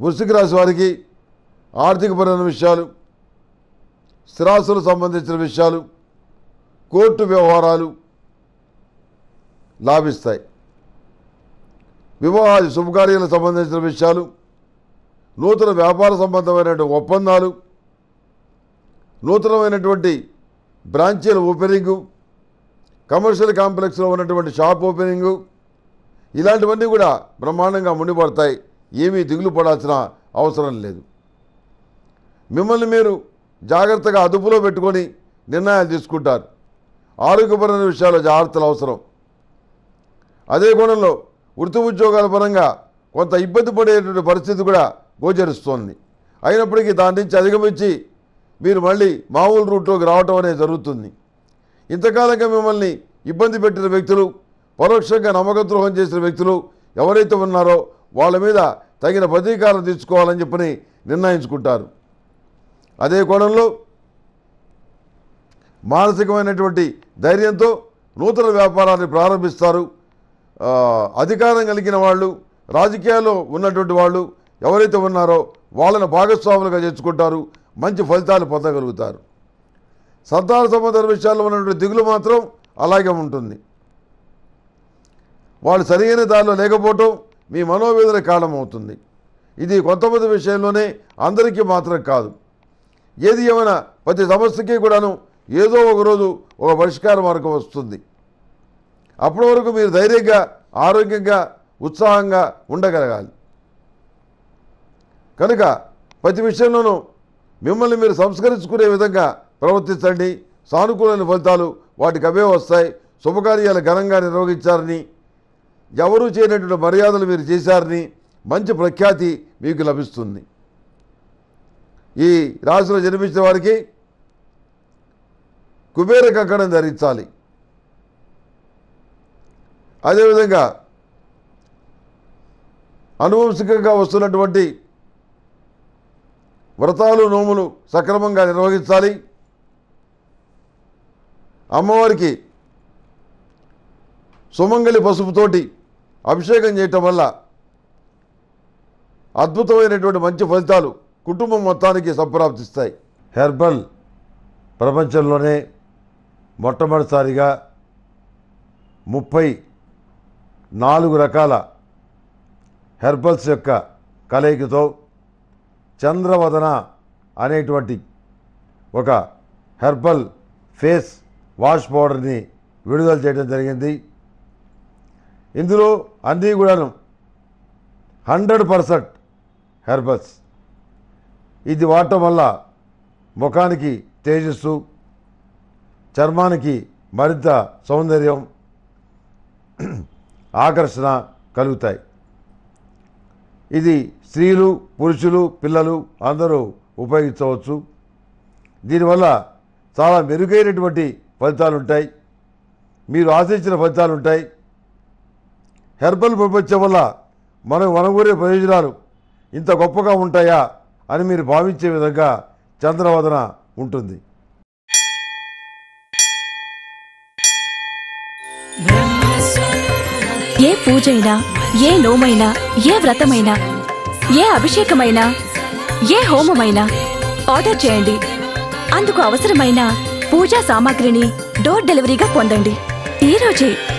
వృశ్చిక రాశి వారికి ఆర్థికపరమైన విషయాలు స్థిరాస్తులకు సంబంధించిన విషయాలు కోర్టు వ్యవహారాలు లాభిస్తాయి వివాహాది శుభకార్యాలకు సంబంధించిన విషయాలు నూతన వ్యాపార సంబంధమైనటువంటి ఒప్పందాలు నూతనమైనటువంటి బ్రాంచీల ఓపెనింగు కమర్షియల్ కాంప్లెక్స్లో ఉన్నటువంటి షాప్ ఓపెనింగు ఇలాంటివన్నీ కూడా బ్రహ్మాండంగా మునిపడతాయి ఏమీ దిగులు పడాల్సిన అవసరం లేదు మిమ్మల్ని మీరు జాగ్రత్తగా అదుపులో పెట్టుకొని నిర్ణయాలు తీసుకుంటారు ఆరోగ్యపరమైన విషయాల్లో జాగ్రత్తలు అవసరం అదే కోణంలో వృత్తి ఉద్యోగాల పరంగా కొంత ఇబ్బంది పడేటువంటి పరిస్థితి కూడా గోచరిస్తోంది అయినప్పటికీ దాని నుంచి అధిగమించి మీరు మళ్ళీ మామూలు రూట్లోకి రావటం అనేది జరుగుతుంది ఇంతకాలంగా మిమ్మల్ని ఇబ్బంది పెట్టిన వ్యక్తులు పరోక్షంగా నమ్మకద్రోహం చేసిన వ్యక్తులు ఎవరైతే ఉన్నారో వాళ్ళ మీద తగిన ప్రతీకారం తీర్చుకోవాలని చెప్పని నిర్ణయించుకుంటారు అదే కోణంలో మానసికమైనటువంటి ధైర్యంతో నూతన వ్యాపారాన్ని ప్రారంభిస్తారు ఆ, అధికారం కలిగిన వాళ్ళు రాజకీయాల్లో ఉన్నటువంటి వాళ్ళు ఎవరైతే ఉన్నారో వాళ్ళని భాగస్వాములుగా చేర్చుకుంటారు మంచి ఫలితాలు పొందగలుగుతారు సంతాన సంబంధ విషయాల్లో ఉన్నటువంటి దిగులు మాత్రం అలాగే ఉంటుంది వాళ్ళు సరైన దారిలో లేకపోవటం మీ మనోవేదన కారణమవుతుంది ఇది కొంతమంది విషయంలోనే అందరికీ మాత్రం కాదు ఏది ఏమైనా ప్రతి సమస్యకి కూడాను ఏదో ఒక రోజు ఒక పరిష్కార మార్గం వస్తుంది అప్పటి వరకు మీరు ధైర్యంగా ఆరోగ్యంగా ఉత్సాహంగా ఉండగలగాలి కనుక ప్రతి విషయంలోనూ మిమ్మల్ని మీరు సంస్కరించుకునే విధంగా ప్రవర్తించండి సానుకూలమైన ఫలితాలు వాటికి అవే వస్తాయి శుభకార్యాలు ఘనంగా నిర్వహించారని ఎవరూ చేయనటువంటి మర్యాదలు మీరు చేశారని మంచి ప్రఖ్యాతి మీకు లభిస్తుంది ఈ రాశిలో జన్మించిన వారికి కుబేర కంకణం ధరించాలి అదేవిధంగా అనువంశికంగా వస్తున్నటువంటి వ్రతాలు నోములు సక్రమంగా నిర్వహించాలి అమ్మవారికి సుమంగళి పసుపుతోటి అభిషేకం చేయటం వల్ల అద్భుతమైనటువంటి మంచి ఫలితాలు కుటుంబం మొత్తానికి సంప్రాప్తిస్తాయి హెర్బల్ ప్రపంచంలోనే మొట్టమొదటిసారిగా ముప్పై నాలుగు రకాల హెర్బల్స్ యొక్క కలయికతో చంద్రవదన అనేటువంటి ఒక హెర్బల్ ఫేస్ వాష్ పౌడర్ని విడుదల చేయడం జరిగింది ఇందులో అన్నీ కూడాను హండ్రెడ్ పర్సెంట్ హెర్బల్స్ ఇది వాడటం వల్ల ముఖానికి తేజస్సు చర్మానికి మరింత సౌందర్యం ఆకర్షణ కలుగుతాయి ఇది స్త్రీలు పురుషులు పిల్లలు అందరూ ఉపయోగించవచ్చు దీనివల్ల చాలా మెరుగైనటువంటి ఫలితాలు ఉంటాయి మీరు ఆశించిన ఫలితాలు ఉంటాయి హెర్బల్ ప్రపంచం వల్ల మనం వనగూరే ప్రయోజనాలు ఇంత గొప్పగా ఉంటాయా అని మీరు భావించే విధంగా చంద్రవదన ఉంటుంది ఏ పూజైనా ఏ నోమైనా ఏ వ్రతమైనా ఏ అభిషేకమైనా ఏ హోమమైనా ఆర్డర్ చేయండి అందుకు అవసరమైన పూజా సామాగ్రిని డోర్ డెలివరీగా పొందండి ఈ రోజే